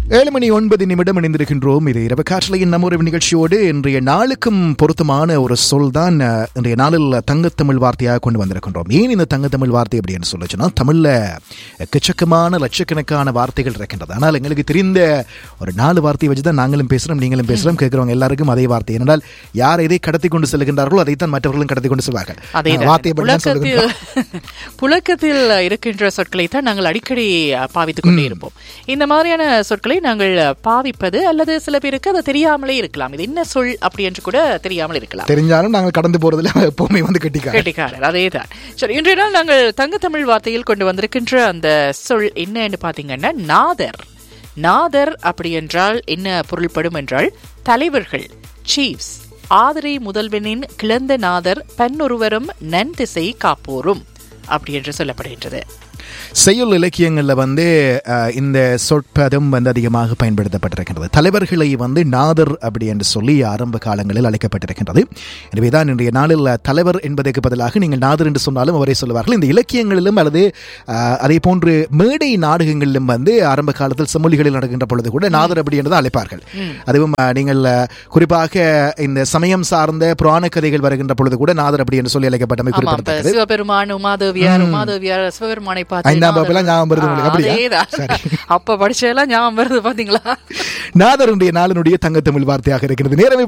ஏழு மணி ஒன்பது நிமிடம் இணைந்திருக்கின்றோம் இது இரவு காற்றலையின் நம்ம ஒரு நிகழ்ச்சியோடு இன்றைய நாளுக்கும் பொருத்தமான ஒரு சொல் தான் அஹ், இன்றைய நாளில் தங்கத்தமிழ் வார்த்தையாக கொண்டு வந்திருக்கின்றோம் ஏன் இந்த தங்கத்தமிழ் வார்த்தை அப்படின்னு சொல்லுச்சுன்னா தமிழ்ல எக்கச்சக்கமான லட்சக்கணக்கான வார்த்தைகள் இருக்கின்றது ஆனால் எங்களுக்கு தெரிந்த ஒரு நாலு வார்த்தையை வச்சு தான் நாங்களும் பேசுறோம் நீங்களும் பேசுறோம் கேட்கிறவங்க எல்லாருக்கும் அதே வார்த்தை ஏனென்றால் யார் எதை கடத்தி கொண்டு செல்கின்றார்களோ அதைத்தான் மற்றவர்களும் கடத்தி கொண்டு செல்வார்கள் அதேதான். வார்த்தையை பற்றி தான் புழக்கத்தில் சொல்லுகின்றோம் புழக்கத்தில் இருக்கின்ற சொற்களை தான் நாங்கள் அடிக்கடி அஹ், பாவித்துக் கொண்டே இருப்போம் இந்த மாதிரியான சொற்களை நாங்கள் பாவிப்பது அல்லது சில பேருக்கு அது தெரியாமலே இருக்கலாம் இது என்ன சொல் அப்படி என்று கூட தெரியாமல் இருக்கலாம் தெரிஞ்சாலும் நாங்கள் கடந்து போறதுல எப்பவுமே வந்து கட்டிக்காங்க கெட்டிக்காரர் அதேதான் சரி இன்றைய நாள் நாங்கள் தங்கத்தமிழ் வார்த்தையில் கொண்டு வந்திருக்கின்ற அந்த சொல் என்னன்னு பாத்தீங்கன்னா நாதர் நாதர் அப்படி என்றால் என்ன பொருள்படும் என்றால் தலைவர்கள் சீஃப்ஸ் ஆதரை முதல்வனின் கிளந்த நாதர் பெண்ணொருவரும் நன் திசை காப்போரும் அப்படி என்று சொல்லப்படுகின்றது செய்யுள் இலக்கியங்கள்ல வந்து அஹ், இந்த சொற்பதம் வந்து அதிகமாக பயன்படுத்தப்பட்டிருக்கின்றது தலைவர்களை வந்து நாதர் அப்படி என்று சொல்லி ஆரம்ப காலங்களில் அழைக்கப்பட்டிருக்கின்றது எனவேதான் இன்றைய நாளில் தலைவர் என்பதற்கு பதிலாக நீங்கள் நாதர் என்று சொன்னாலும் அவரை சொல்லுவார்கள் இந்த இலக்கியங்களிலும் அல்லது அஹ், அதே போன்று மேடை நாடகங்களிலும் வந்து ஆரம்ப காலத்தில் செம்மொழிகளில் நடக்கின்ற பொழுது கூட நாதர் அப்படி என்று தான் அழைப்பார்கள் அதுவும் அஹ், நீங்கள் அஹ், குறிப்பாக இந்த சமயம் சார்ந்த புராண கதைகள் வருகின்ற பொழுது கூட நாதர் அப்படி என்று சொல்லி அழைக்கப்பட்டமை ஆமா இப்ப குறிப்பிடத்தக்கது சிவபெருமான் உமாதேவியார் உமாதேவியார் சிவபெருமானை பார்த்து ஐந்தாம் நாதர். வகுப்புலாம் ஞாபகம் வருது உங்களுக்கு, ஆ, அப்படியா? அதேதான். அப்ப படிச்சதெல்லாம் ஞாபகம் வருது பாத்தீங்களா நாதர் இன்றைய நாளினுடைய தங்கத்தமிழ் வார்த்தையாக இருக்கிறது நேரமே